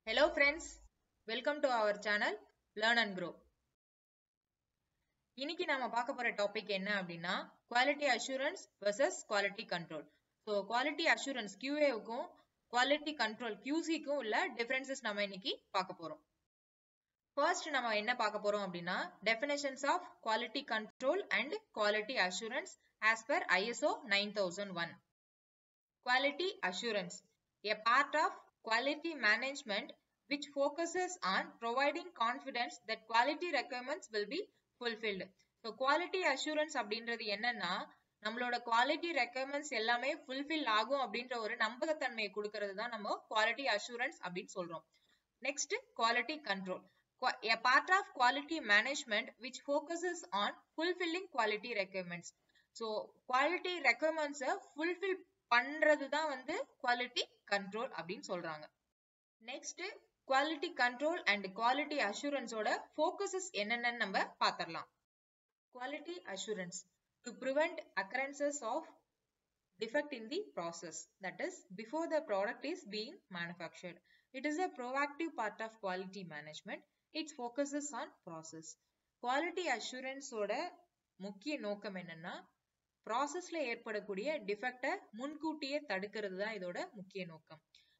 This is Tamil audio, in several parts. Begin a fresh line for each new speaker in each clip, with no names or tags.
Hello friends, welcome to our channel Learn and Grow. இன்னைக்கு நாம பார்க்க போற டாபிக் என்ன அப்படின்னா quality assurance versus quality control so quality assurance QA-வுக்கும் குவாலிட்டி கண்ட்ரோல் QC-க்கும் உள்ள டிஃபரன்சஸ் நம்ம இன்னைக்கு பார்க்க போறோம் ஃபர்ஸ்ட் நம்ம என்ன பார்க்க போறோம் அப்படின்னா definitions of quality control and quality assurance as per ISO nine thousand one quality assurance a part of quality management which focuses on providing confidence that quality requirements will be fulfilled. So quality assurance அப்படின்றது என்னன்னா நம்மளோட குவாலிட்டி ரெக்குயர்மெண்ட்ஸ் எல்லாமே ஃபுல்ஃபில் ஆகும் அப்படின்ற ஒரு நம்பகத்தன்மையை கொடுக்கறது தான் நம்ம குவாலிட்டி அஷூரன்ஸ் அப்படின்னு சொல்றோம் next quality control a part of quality management which focuses on fulfilling quality requirements. So quality requirements fulfill பண்றது தான் வந்து குவாலிட்டி கண்ட்ரோல் அப்படின்னு சொல்றாங்க next quality control and quality அஷூரன்ஸோட ஃபோக்கஸஸ் என்னென்னு நம்ம பாத்திரலாம் quality assurance to prevent occurrences of defect in the process that is before the product is being manufactured it is a proactive part of quality management it focuses on process quality assurance ஓட முக்கிய நோக்கம் என்னன்னா ப்ராசஸ்ல ஏற்படக்கூடிய டிஃபெக்டை முன்கூட்டியே தடுக்கிறது தான் இதோட முக்கிய நோக்கம்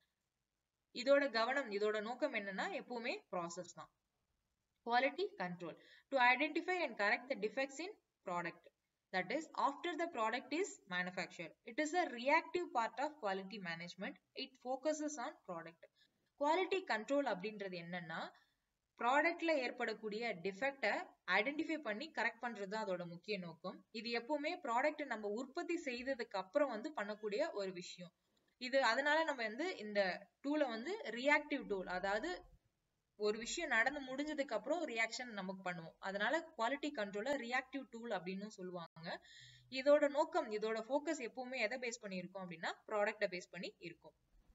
இதோட கவனம் இதோட நோக்கம் என்னன்னா எப்பவுமே ப்ராசஸ் தான் quality control to identify and correct the defects in product that is after the product is manufactured it is a reactive part of quality management it focuses on product quality control அப்படின்றது என்னன்னா ப்ராடக்ட்ல ஏற்படக்கூடிய டிஃபெக்டை ஐடென்டிஃபை பண்ணி கரெக்ட் பண்றது தான் அதோட முக்கிய நோக்கம் இது எப்பவுமே ப்ராடக்ட் நம்ம உற்பத்தி செய்ததுக்கு அப்புறம் வந்து பண்ணக்கூடிய ஒரு விஷயம் இது அதனால நம்ம வந்து இந்த டூலை வந்து ரியாக்டிவ் டூல் அதாவது ஒரு விஷயம் நடந்து முடிஞ்சதுக்கு அப்புறம் ரியாக்ஷன் நமக்கு பண்ணுவோம் அதனால குவாலிட்டி கண்ட்ரோல ரியாக்டிவ் டூல் அப்படின்னு சொல்லுவாங்க இதோட நோக்கம் இதோட ஃபோக்கஸ் எப்பவுமே எதை பேஸ் பண்ணி இருக்கும் அப்படின்னா ப்ராடக்ட பேஸ் பண்ணி இருக்கும்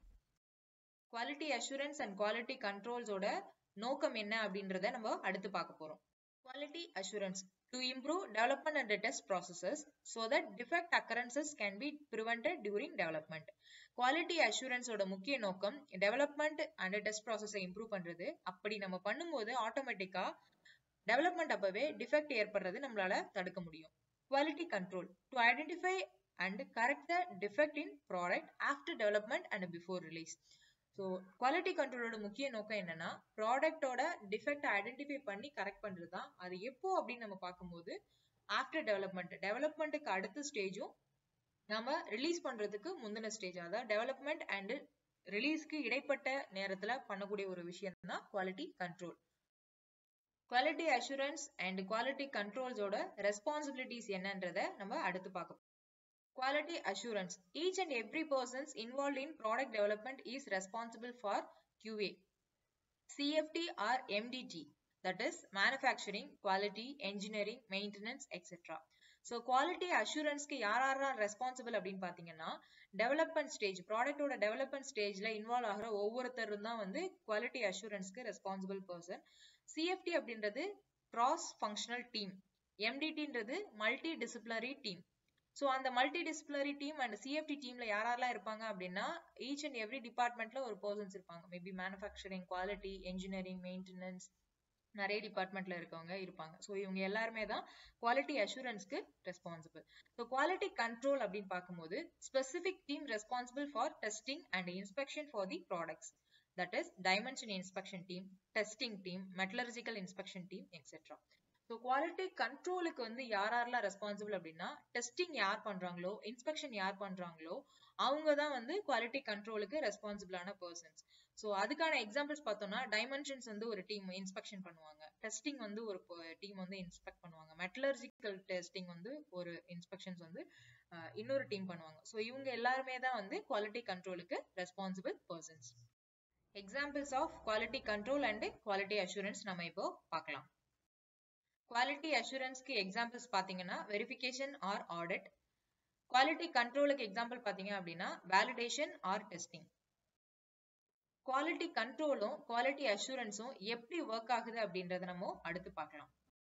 குவாலிட்டி அஷூரன்ஸ் அண்ட் குவாலிட்டி கண்ட்ரோல்ஸோட நோக்கம் என்ன அப்படின்றத நம்ம அடுத்து பார்க்க போறோம் quality assurance to improve development and test processes so that defect occurrences can be prevented during development quality அஷூரன்ஸோட முக்கிய நோக்கம் டெவலப்மெண்ட் அண்ட் டெஸ்ட் ப்ராசஸை இம்ப்ரூவ் பண்றது அப்படி நம்ம பண்ணும்போது ஆட்டோமேட்டிக்கா டெவலப்மெண்ட் அப்பவே டிஃபெக்ட் ஏற்படுறது நம்மளால தடுக்க முடியும் quality control to identify and correct the defect in product after development and before release so quality கண்ட்ரோலோட முக்கிய நோக்கம் என்னன்னா ப்ராடக்டோட டிஃபெக்ட் ஐடென்டிஃபை பண்ணி கரெக்ட் பண்றது தான் அது எப்போ அப்படின்னு நம்ம பார்க்கும்போது ஆஃப்டர் டெவலப்மெண்ட் டெவலப்மெண்ட்டுக்கு அடுத்த ஸ்டேஜும் நம்ம ரிலீஸ் பண்றதுக்கு முந்தின ஸ்டேஜ் அதாவது டெவலப்மெண்ட் அண்ட் ரிலீஸ்க்கு இடைப்பட்ட நேரத்துல பண்ணக்கூடிய ஒரு விஷயம் தான் quality control quality assurance and quality கண்ட்ரோல்ஸோட ரெஸ்பான்சிபிலிட்டிஸ் என்னன்றத நம்ம அடுத்து பார்க்க Quality assurance. Each and every persons involved in product development is responsible for QA, CFT or MDT. That is manufacturing, quality, engineering, maintenance, etc. So quality அஷூரன்ஸ்க்கு யார் யாரெல்லாம் ரெஸ்பான்சிபிள் அப்படின்னு பார்த்தீங்கன்னா டெவலப்மெண்ட் ஸ்டேஜ் ப்ராடக்டோட டெவலப்மெண்ட் ஸ்டேஜ்ல இன்வால்வ் ஆகிற ஒவ்வொருத்தரும் தான் வந்து குவாலிட்டி அஷூரன்ஸ்க்கு ரெஸ்பான்சிபிள் பர்சன் சிஎஃப்டி அப்படின்றது கிராஸ் ஃபங்க்ஷனல் டீம் எம்டிடின்றது மல்டி டிசிப்ளினரி டீம் ஸோ அந்த multi disciplinary team and CFT டீம்ல யாரெல்லாம் இருப்பாங்க அப்படின்னா ஈச் அண்ட் எவ்ரி டிபார்ட்மெண்ட்ல ஒரு பர்சன்ஸ் இருப்பாங்க maybe manufacturing quality engineering maintenance நிறைய டிபார்ட்மெண்ட்ல இருக்கவங்க இருப்பாங்க ஸோ இவங்க எல்லாருமே தான் குவாலிட்டி அஷூரன்ஸ்க்கு ரெஸ்பான்சிபிள் ஸோ குவாலிட்டி கண்ட்ரோல் அப்படின்னு பார்க்கும்போது specific team responsible for testing and inspection for the products that is dimension inspection team testing team metallurgical inspection team etcetera so quality கண்ட்ரோலுக்கு வந்து யார் யாரெல்லாம் ரெஸ்பான்சிபிள் அப்படின்னா டெஸ்டிங் யார் பண்றாங்களோ இன்ஸ்பெக்ஷன் யார் பண்றாங்களோ அவங்க தான் வந்து குவாலிட்டி கண்ட்ரோலுக்கு ரெஸ்பான்சிபிளான பர்சன்ஸ் ஸோ அதுக்கான எக்ஸாம்பிள்ஸ் பார்த்தோம்னா டைமென்ஷன்ஸ் வந்து ஒரு டீம் இன்ஸ்பெக்ஷன் பண்ணுவாங்க டெஸ்டிங் வந்து ஒரு டீம் வந்து இன்ஸ்பெக்ட் பண்ணுவாங்க மெட்டலர்ஜிக்கல் டெஸ்டிங் வந்து ஒரு இன்ஸ்பெக்ஷன்ஸ் வந்து இன்னொரு டீம் பண்ணுவாங்க ஸோ இவங்க எல்லாருமே தான் வந்து குவாலிட்டி கண்ட்ரோலுக்கு responsible persons examples of quality control and quality assurance நம்ம இப்போ பார்க்கலாம் குவாலிட்டி அஷூரன்ஸ்க்கு எக்ஸாம்பிள்ஸ் பார்த்தீங்கன்னா வெரிஃபிகேஷன் ஆர் ஆடிட் குவாலிட்டி கண்ட்ரோலுக்கு எக்ஸாம்பிள் பார்த்தீங்க அப்படின்னா வேலிடேஷன் ஆர் டெஸ்டிங் குவாலிட்டி கண்ட்ரோலும் குவாலிட்டி அஷூரன்ஸும் எப்படி ஒர்க் ஆகுது அப்படின்றத நம்ம அடுத்து பார்க்கலாம்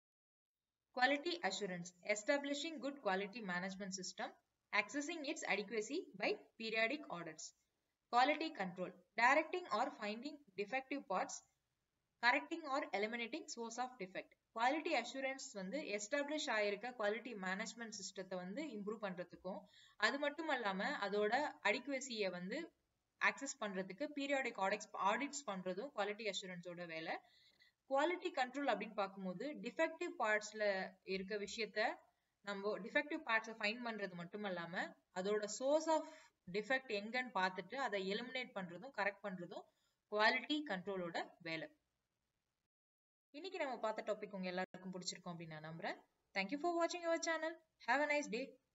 quality assurance establishing good quality management system accessing its adequacy by periodic audits quality control directing or finding defective parts correcting or eliminating source of defect quality assurance வந்து எஸ்டாப்ளிஷ் ஆயிருக்க குவாலிட்டி மேனேஜ்மெண்ட் சிஸ்டத்தை வந்து இம்ப்ரூவ் பண்றதுக்கும் அது மட்டும் இல்லாம அதோட அடிக்குவசியை வந்து ஆக்சஸ் பண்றதுக்கு பீரியாடிக் ஆடிட்ஸ் ஆடிட்ஸ் பண்றதும் குவாலிட்டி அஷூரன்ஸோட வேலை குவாலிட்டி கண்ட்ரோல் அப்படின்னு பார்க்கும்போது டிஃபெக்டிவ் பார்ட்ஸ்ல இருக்க விஷயத்த நம்ம டிஃபெக்டிவ் பார்ட்ஸை ஃபைன் பண்றது மட்டும் இல்லாம அதோட சோர்ஸ் ஆஃப் டிஃபெக்ட் எங்கன்னு பார்த்துட்டு அதை எலிமினேட் பண்றதும் கரெக்ட் பண்றதும் குவாலிட்டி கண்ட்ரோலோட வேலை இன்னைக்கு நம்ம பார்த்த டாபிக் உங்க எல்லாருக்கும் பிடிச்சிருக்கோம் அப்படின்னு நான் நம்புறேன் தேங்க்யூ ஃபார் வாட்சிங் our channel have a nice day